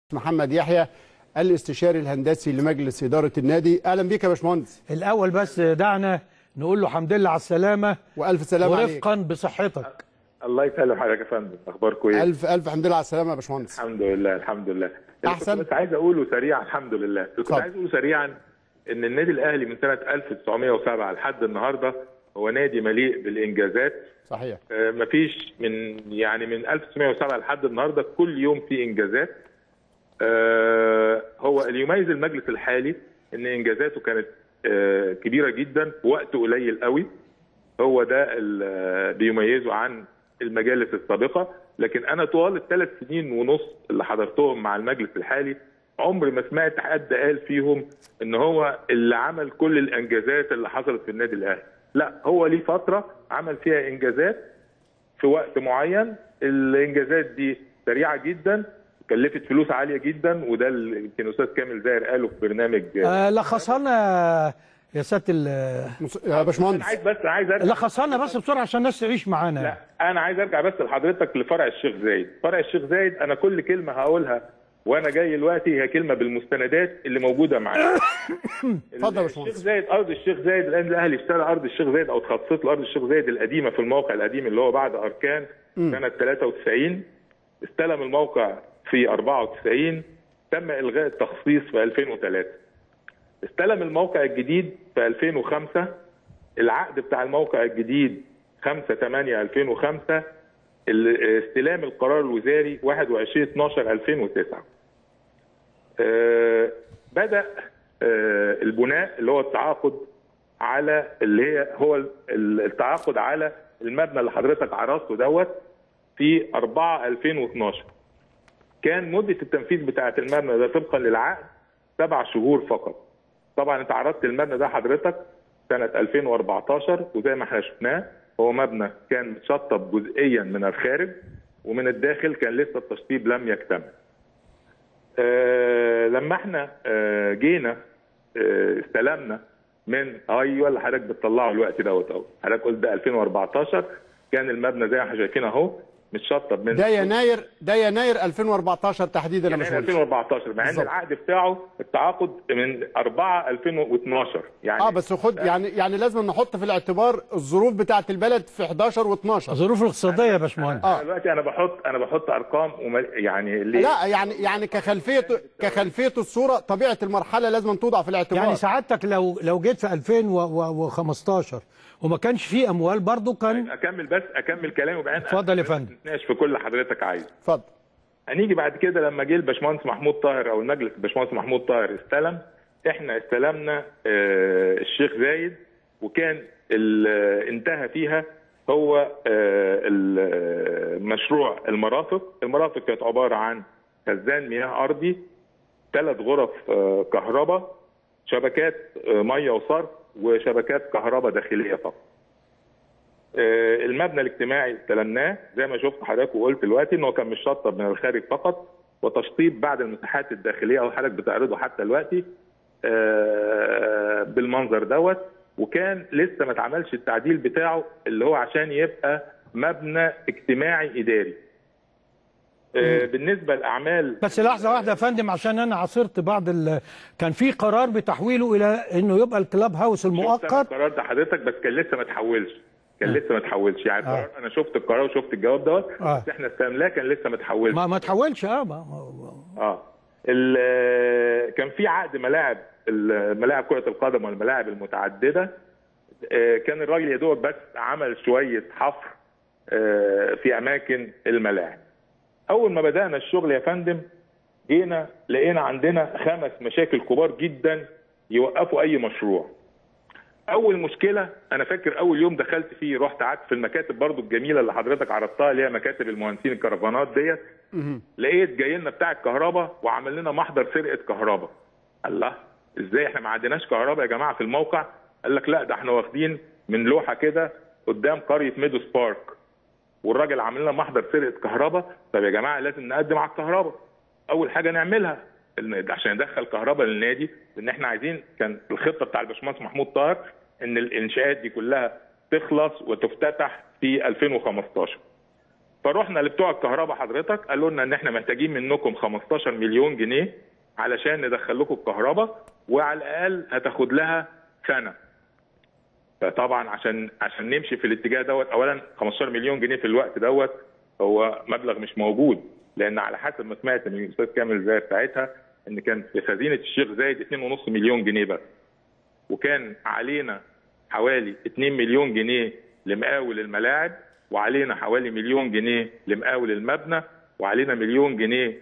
محمد يحيى الاستشاري الهندسي لمجلس إدارة النادي أهلا بك يا باشمهندس الأول بس دعنا نقول له حمد لله على السلامة وألف سلامة عليك ورفقا بصحتك الله يسلم حضرتك يا فندم اخباركم ايه ألف ألف حمد لله على السلامة يا باشمهندس الحمد لله الحمد لله اللي أحسن. كنت بس عايز اقوله سريعا الحمد لله اللي كنت اتفضل. عايز اقوله سريعا ان النادي الاهلي من سنه 1907 لحد النهارده هو نادي مليء بالانجازات صحيح آه، مفيش من يعني من 1907 لحد النهارده كل يوم في انجازات آه، هو اللي يميز المجلس الحالي ان انجازاته كانت آه، كبيره جدا في وقت قليل قوي هو ده اللي بيميزه عن المجالس السابقه لكن انا طوال الثلاث سنين ونص اللي حضرتهم مع المجلس الحالي عمري ما سمعت حد قال فيهم ان هو اللي عمل كل الانجازات اللي حصلت في النادي الاهلي لا هو ليه فتره عمل فيها انجازات في وقت معين الانجازات دي سريعه جدا كلفت فلوس عاليه جدا وده اللي يمكن استاذ كامل زاهر قاله في برنامج آه لخصها لنا يا سيادة ال- مص- يا انا باشمهندس عايز بس عايز ارجع لخصها لنا بس بسرعة عشان الناس تعيش معانا لا انا عايز ارجع بس لحضرتك لفرع الشيخ زايد فرع الشيخ زايد انا كل كلمه هقولها وانا جاي دلوقتي هي كلمه بالمستندات اللي موجوده معايا اتفضل يا الشيخ باشمهندس زايد ارض الشيخ زايد الان الاهلي اشترى ارض الشيخ زايد او اتخصصت لارض الشيخ زايد القديمه في الموقع القديم اللي هو بعد اركان سنه 93 استلم الموقع في 94 تم الغاء التخصيص في 2003 استلم الموقع الجديد في 2005 العقد بتاع الموقع الجديد 5 8 2005 ال- استلام القرار الوزاري 21 12 2009 آه، بدأ آه، البناء اللي هو التعاقد على اللي هي هو ال- التعاقد على المبنى اللي حضرتك عرضته دوت في 4 2012 كان مدة التنفيذ بتاعة المبنى ده طبقا للعقد سبع شهور فقط طبعا انت عرضت المبنى ده حضرتك سنة 2014 وزي ما احنا شفناه هو مبنى كان متشطب جزئيا من الخارج ومن الداخل كان لسه التشطيب لم يكتمل آه لما احنا آه جينا آه استلمنا من ايوه اللي حضرتك بتطلعه الوقت دوت اهو حضرتك قلت ده 2014 كان المبنى زي ما احنا شايفين اهو متشطب من ده يناير ده يناير 2014 تحديدا يا يناير باشمهندس 2014 مع ان بالظبط. العقد بتاعه التعاقد من 4 2012 يعني اه بس خد يعني يعني لازم نحط في الاعتبار الظروف بتاعه البلد في 11 و12 الظروف الاقتصادية يا باشمهندس آه. دلوقتي انا بحط انا بحط ارقام وما يعني اللي لا يعني يعني كخلفيه كخلفيه الصوره طبيعه المرحله لازم توضع في الاعتبار يعني سعادتك لو لو جيت في 2015 وما كانش فيه أموال برضو كان اكمل بس اكمل كلامي وبعدين اتفضل يا فندم. نتناقش في كل اللي حضرتك عايزه اتفضل هنيجي بعد كده لما جه الباشمهندس محمود طاهر او المجلس الباشمهندس محمود طاهر استلم احنا استلمنا آه، الشيخ زايد وكان ال- آه، انتهى فيها هو آه، ال- آه، مشروع المرافق المرافق كانت عباره عن خزان مياه ارضي ثلاث غرف آه، كهرباء شبكات آه، ميه وصرف وشبكات كهرباء داخليه فقط آه، المبنى الاجتماعي استلمناه زي ما شفت حضرتك وقلت دلوقتي ان هو كان مش شطب من الخارج فقط وتشطيب بعد المساحات الداخليه او حضرتك بتعرضه حتى دلوقتي آه، بالمنظر دوت وكان لسه ما اتعملش التعديل بتاعه اللي هو عشان يبقى مبنى اجتماعي اداري آه، بالنسبه لاعمال بس لحظة واحدة يا فندم عشان أنا عاصرت بعض ال... كان في قرار بتحويله إلى إنه يبقى الكلاب هاوس شفت أنا المؤقت القرار ده حضرتك بس كان لسه ما اتحولش كان لسه ما اتحولش يعني القرار انا شفت القرار وشفت الجواب دوت آه. بس احنا استلمناه كان لسه ما اتحولش ما ما تحولش اه ما... ما- اه ال- كان في عقد ملاعب ال- ملاعب كرة القدم والملاعب المتعددة آه، كان الراجل يا دوب بس عمل شوية حفر آه، في أماكن الملاعب أول ما بدأنا الشغل يا فندم جينا لقينا عندنا خمس مشاكل كبار جدا يوقفوا أي مشروع اول مشكله انا فاكر اول يوم دخلت فيه رحت قعدت في المكاتب برضو الجميله اللي حضرتك عرضتها اللي هي مكاتب المهندسين الكرفانات ديت لقيت جاي لنا بتاع الكهرباء وعمل لنا محضر سرقه كهرباء الله ازاي احنا ما عندناش كهرباء يا جماعه في الموقع قال لك لا ده احنا واخدين من لوحه كده قدام قريه ميدوس بارك والراجل عامل لنا محضر سرقه كهرباء طب يا جماعه لازم نقدم على الكهرباء اول حاجه نعملها إن- عشان ندخل كهرباء للنادي لان احنا عايزين كان الخطه بتاع الباشمهندس محمود طاهر ان الانشاءات دي كلها تخلص وتفتتح في 2015 فروحنا لبتوع الكهرباء حضرتك قالوا لنا ان احنا محتاجين منكم 15 مليون جنيه علشان ندخل لكم الكهرباء وعلى الاقل هتاخد لها سنه فطبعا عشان عشان نمشي في الاتجاه دوت اولا 15 مليون جنيه في الوقت دوت هو مبلغ مش موجود لان على حسب ما سمعت من الاستاذ كامل زاهر ساعتها ان كان في خزينه الشيخ زايد 2.5 مليون جنيه بس وكان علينا حوالي 2 مليون جنيه لمقاول الملاعب وعلينا حوالي مليون جنيه لمقاول المبنى وعلينا مليون جنيه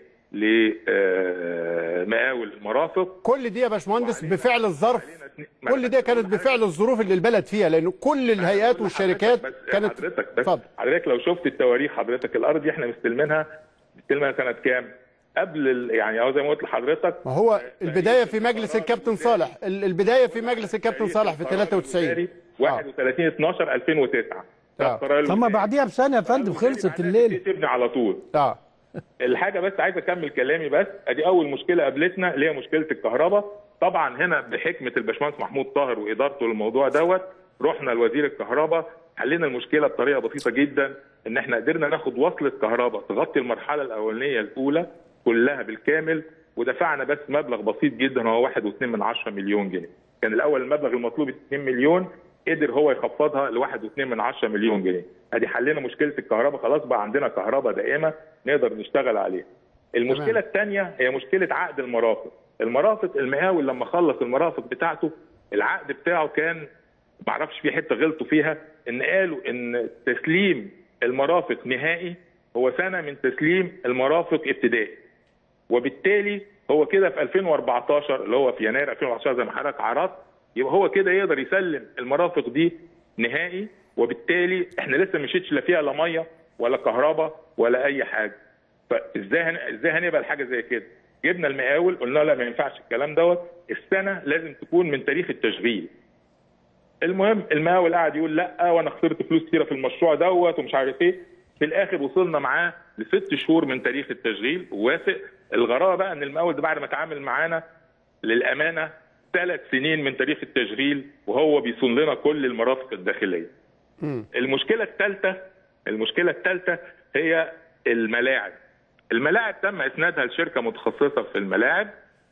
لمقاول المرافق كل دي يا باشمهندس بفعل الظرف علينا اتنين- كل ده كانت بفعل الظروف اللي البلد فيها لان كل الهيئات والشركات بس كانت حضرتك بس اتفضل حضرتك لو شفت التواريخ حضرتك الارض دي احنا مستلمينها مستلمها سنه كام؟ قبل ال... يعني اهو زي ما قلت لحضرتك ما هو البدايه في مجلس الكابتن صالح ال- البدايه في مجلس الكابتن صالح في 93 31 12 2009 ده آه. القرار ثم الوزاري. بعديها بسنه يا فندم خلصت معناه الليله تبتدي تبني على طول اه الحاجه بس عايز اكمل كلامي بس ادي اول مشكله قابلتنا اللي هي مشكله الكهرباء طبعا هنا بحكمه الباشمهندس محمود طاهر وادارته للموضوع دوت رحنا لوزير الكهرباء حلينا المشكله بطريقه بسيطه جدا ان احنا قدرنا ناخد وصله كهرباء تغطي المرحله الاولانيه الاولى كلها بالكامل ودفعنا بس مبلغ بسيط جدا هو 1.2 من 10 مليون جنيه كان الاول المبلغ المطلوب 2 مليون قدر هو يخفضها ل 1.2 من 10 مليون جنيه ادي حلينا مشكله الكهرباء خلاص بقى عندنا كهرباء دائمه نقدر نشتغل عليها المشكله الثانيه هي مشكله عقد المرافق المرافق المقاول لما خلص المرافق بتاعته العقد بتاعه كان معرفش في حته غلطوا فيها ان قالوا ان تسليم المرافق نهائي هو سنه من تسليم المرافق ابتدائي وبالتالي هو كده في 2014 اللي هو في يناير 2014 زي ما حضرتك عرضت يبقى هو كده يقدر يسلم المرافق دي نهائي وبالتالي احنا لسه مشيتش لا فيها لا ميه ولا كهرباء ولا اي حاجه فازاي هن... ازاي هنبقى الحاجه زي كده جبنا المقاول قلنا له لا ما ينفعش الكلام دوت السنه لازم تكون من تاريخ التشغيل المهم المقاول قاعد يقول لا وانا خسرت فلوس كتيره في المشروع دوت ومش عارف ايه في الاخر وصلنا معاه لست شهور من تاريخ التشغيل ووافق الغرابه بقى ان المقاول ده بعد ما اتعامل معانا للامانه ثلاث سنين من تاريخ التشغيل وهو بيصون لنا كل المرافق الداخليه. المشكله الثالثه المشكله الثالثه هي الملاعب. الملاعب تم اسنادها لشركه متخصصه في الملاعب.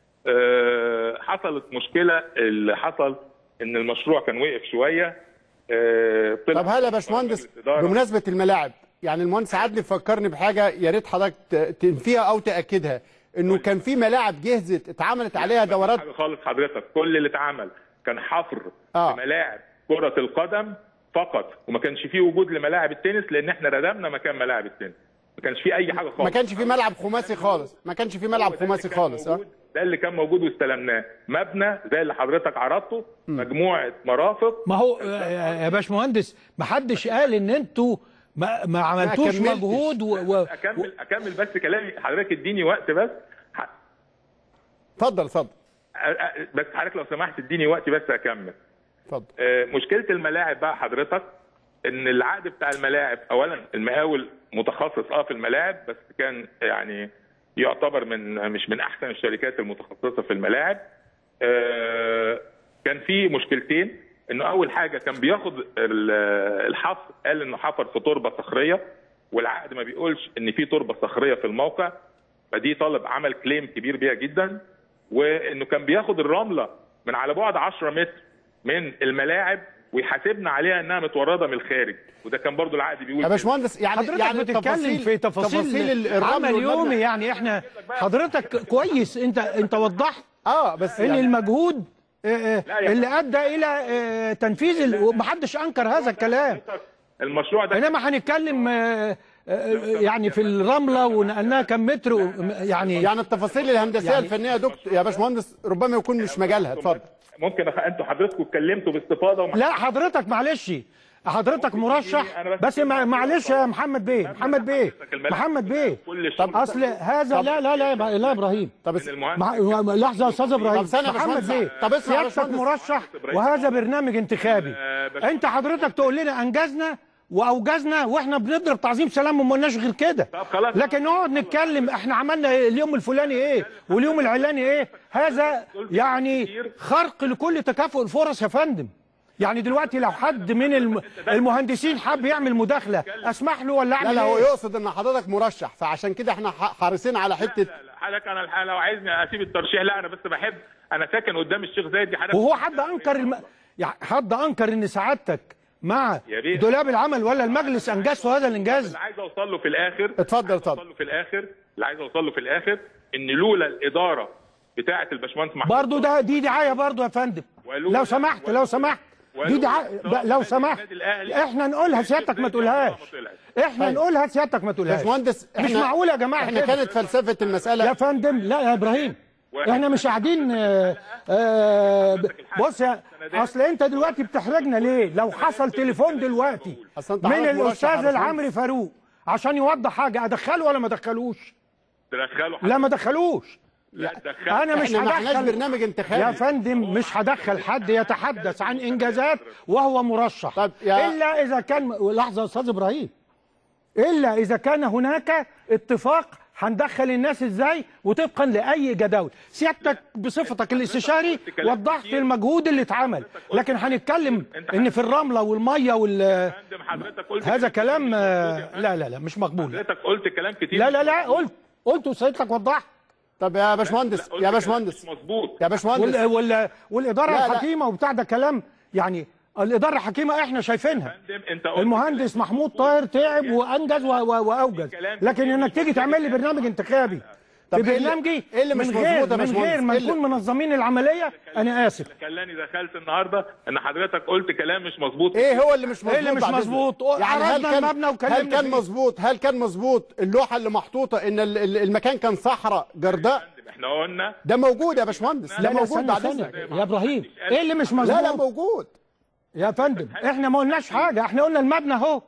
أه حصلت مشكله اللي حصل ان المشروع كان وقف شويه أه طب هلا يا باشمهندس بمناسبه الملاعب يعني المهندس عدلي فكرني بحاجه يا ريت حضرتك ت- تنفيها او تاكدها انه كان في ملاعب جهزت اتعملت عليها دورات حاجه خالص حضرتك كل اللي اتعمل كان حفر آه. في ملاعب كره القدم فقط وما كانش فيه وجود لملاعب التنس لان احنا ردمنا مكان ملاعب التنس ما كانش فيه اي حاجه خالص ما كانش في ملعب خماسي خالص ما كانش في ملعب هو ده اللي خماسي كان خالص اه موجود- ده اللي كان موجود واستلمناه مبنى زي اللي حضرتك عرضته مجموعه مرافق ما هو آه، يا باشمهندس ما حدش قال ان انتوا ما, ما عملتوش كملتش. مجهود و... و... اكمل اكمل بس كلامي حضرتك اديني وقت بس ح- اتفضل اتفضل أ- أ- بس حضرتك لو سمحت اديني وقت بس اكمل اتفضل آه، مشكله الملاعب بقى حضرتك ان العقد بتاع الملاعب اولا المقاول متخصص اه في الملاعب بس كان يعني يعتبر من مش من احسن الشركات المتخصصه في الملاعب آه، كان في مشكلتين انه اول حاجه كان بياخد ال- الحفر قال انه حفر في تربه صخريه والعقد ما بيقولش ان في تربه صخريه في الموقع فدي طالب عمل كليم كبير بيها جدا وانه كان بياخد الرمله من على بعد 10 متر من الملاعب ويحاسبنا عليها انها متورده من الخارج وده كان برضو العقد بيقول يا باشمهندس يعني حضرتك يعني بتتكلم في تفاصيل, تفاصيل الرمل عمل والمبنى. يومي يعني احنا حضرتك كويس انت انت وضحت اه بس ان يعني المجهود آه، آه، لا يا اللي ادى الى آه، تنفيذ ال- ومحدش انكر هذا الكلام المشروع ده انما هنتكلم آه، آه، يعني في الرمله ونقلناها كم متر و- يعني يعني التفاصيل الهندسيه يعني- الفنيه يا دكتور يا باشمهندس ربما يكون مش مجالها اتفضل ممكن أخ... انتوا حضرتكم اتكلمتوا باستفاضه وما... لا حضرتك معلش حضرتك مرشح أنا بس- بس مع- معلش يا محمد بيه محمد بيه محمد بيه كل طب الشغل اصل هذا لا لا لا لا يا ابراهيم طب من اس- المهندس مع... لحظه يا استاذ ابراهيم طب ثانية يا محمد باشمهندس. بيه طب اسمع يا سيادتك باشمهندس. مرشح إبراهيم. وهذا برنامج انتخابي آه، باشمهندس. انت حضرتك تقول لنا انجزنا واوجزنا واحنا بنضرب تعظيم سلام وما قلناش غير كده طب خلاص. لكن نقعد نتكلم احنا عملنا اليوم الفلاني ايه واليوم العلاني ايه هذا يعني خرق لكل تكافؤ الفرص يا فندم يعني دلوقتي لو حد من الم... المهندسين حب يعمل مداخله اسمح له ولا لا اعمل لا هو ايه يقصد ان حضرتك مرشح فعشان كده احنا ح- حريصين على حته لا لا حضرتك انا الحقيقة لو عايزني اسيب الترشيح لا انا بس بحب انا ساكن قدام الشيخ زايد دي حضرتك وهو حد انكر الم... يعني حد انكر ان سعادتك مع يا بيه. دولاب العمل ولا المجلس انجزت هذا الانجاز اللي عايز اوصل له في الاخر اتفضل، عايز اتفضل. اوصل له في الاخر اللي عايز اوصل له في الاخر ان لولا الاداره بتاعه الباشمهندس محمود برضه ده دي دعايه برضه يا فندم ولولا- لو سمحت لو سمحت دي ولولا دعايه ب- إصرار لو النادي- سمحت النادي الأهلي احنا نقولها سيادتك ما تقولهاش احنا طيب. نقولها سيادتك ما تقولهاش باشمهندس مش احنا- معقول يا جماعه احنا كده. كانت فلسفه المساله يا فندم لا يا ابراهيم واحد. احنا مش قاعدين آه، آه، ب- بص يا اصل انت دلوقتي بتحرجنا ليه لو حصل تليفون دلوقتي أصل أنت من حضرتك مرشح الاستاذ يا باشمهندس. العمري فاروق عشان يوضح حاجه ادخله ولا ما ادخلوش تدخله لا ما ادخلوش لا تدخله انا مش احنا ما احناش هدخل برنامج انتخابي يا فندم مش هدخل حد يتحدث عن انجازات وهو مرشح طب يا- الا اذا كان لحظه يا استاذ ابراهيم الا اذا كان هناك اتفاق هندخل الناس ازاي وطبقا لاي جداول سيادتك بصفتك الاستشاري وضحت المجهود اللي اتعمل لكن هنتكلم ان في الرمله والميه وال فندم حضرتك قلت هذا كلام آه، لا لا لا مش مقبول حضرتك قلت كلام كتير لا لا لا قلت قلت وسيادتك وضحت طب يا باشمهندس قلت يا كلام باشمهندس مش مظبوط يا باشمهندس وال وال والاداره لا، لا. الحكيمه وبتاع ده كلام يعني الاداره الحكيمه احنا شايفينها فندم انت قلت المهندس محمود طاهر تعب وانجز و- و- واوجز لكن انك تيجي تعمل لي برنامج انتخابي طب في إيه اللي- برنامجي إيه اللي مش من مظبوط غير يا من باشمهندس؟ غير ما إيه اللي- نكون منظمين العمليه انا اسف خلاني دخلت النهارده ان حضرتك قلت كلام مش مظبوط ايه هو اللي مش مظبوط إيه اللي مش بعد إذنك؟ مظبوط؟ يعني هل عرضنا كان المبنى هل وكلمنا كان فيه. مظبوط هل كان مظبوط اللوحه اللي محطوطه ان ال- ال- المكان كان صحراء جرداء احنا قلنا ده موجود يا باشمهندس ده لا لا موجود استنى بعد استنى اذنك يا ابراهيم ايه اللي مش مظبوط لا لا موجود يا فندم احنا ما قلناش حاجه احنا قلنا المبنى اهو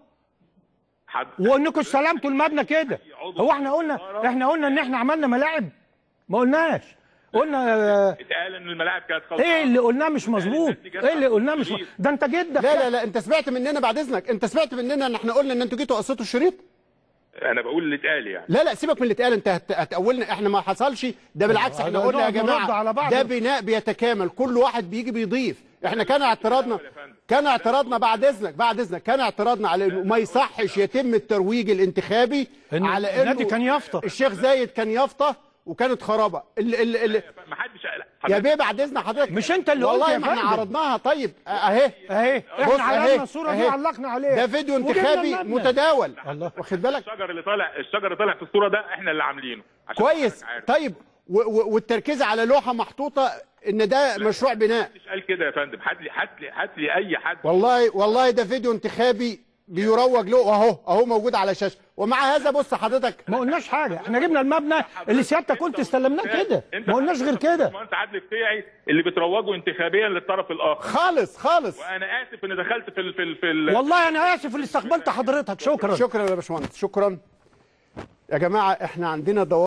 حد... وانكم استلمتوا المبنى كده هو احنا قلنا احنا قلنا ان احنا عملنا ملاعب ما قلناش قلنا آه، اتقال ان الملاعب كانت خلصانه ايه اللي قلناه مش مظبوط ايه اللي قلناه مش مظبوط ده انت جدك لا لا لا انت سمعت مننا بعد اذنك انت سمعت مننا ان احنا قلنا ان انتوا جيتوا قصيتوا الشريط انا بقول اللي اتقال يعني لا لا سيبك من اللي اتقال انت هت- هتقولنا احنا ما حصلش ده بالعكس احنا نقعد قلنا يا نرد جماعه على بعض. ده بناء بيتكامل كل واحد بيجي بيضيف احنا كان اعتراضنا كان اعتراضنا بعد اذنك بعد اذنك كان اعتراضنا على انه ما يصحش يتم الترويج الانتخابي إن على انه النادي كان يافطة. الشيخ زايد كان يافطه وكانت خرابه ال ال ال ما حدش قال يا بيه بعد اذن حضرتك مش انت اللي قلت والله يا ما احنا فندم. عرضناها طيب اهي اهي بص احنا أهي، عرضنا الصوره دي أهي. وعلقنا عليه ده فيديو وجبنا انتخابي المبنى. متداول الله. واخد بالك الشجر اللي طالع الشجر اللي طالع في الصوره ده احنا اللي عاملينه عشان كويس حضرتك عارف. طيب و- و- والتركيز على لوحه محطوطه ان ده مشروع بناء محدش قال كده يا فندم هات لي هات لي هات لي اي حد والله والله ده فيديو انتخابي بيروج له اهو اهو موجود على الشاشه ومع هذا بص حضرتك ما قلناش حاجه احنا جبنا المبنى اللي سيادتك قلت استلمناه كده انت ما قلناش غير كده المهندس عادل القيعي اللي بتروجوا انتخابيا للطرف الاخر خالص خالص وانا اسف ان دخلت في ال في ال في ال والله انا اسف اللي استقبلت حضرتك شكرا شكرا يا باشمهندس شكرا يا جماعه احنا عندنا ضوابط